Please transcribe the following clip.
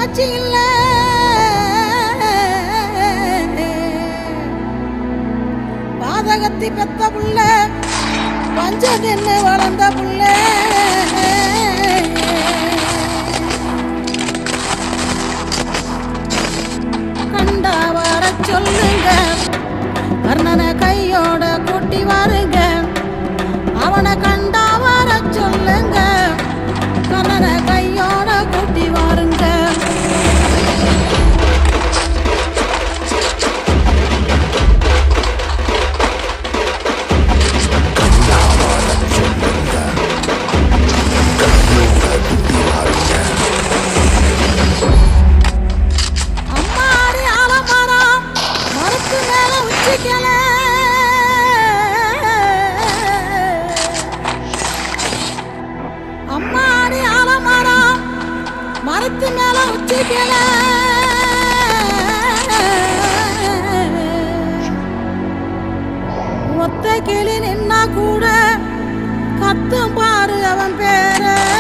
பேச்சு இல்ல பாதகத்தி பெத்த புள்ள பஞ்ச தின்னு வளர்ந்த புள்ள கண்டா வர சொல்லுங்க கர்ணனை கையோட கூட்டி வாருங்க அவனை கண்டா வர சொல்லுங்க கர்ணனை கையோட கூட்டி வாருங்க அம்மாடி ஆலமரம் மரத்து மேல உச்சிக்கல அம்மாடி ஆலமரம் மரத்து மேல உச்சிக்கல ஒத்த கிளி நின்னா கூட கத்தும் பாரு அவன் பேர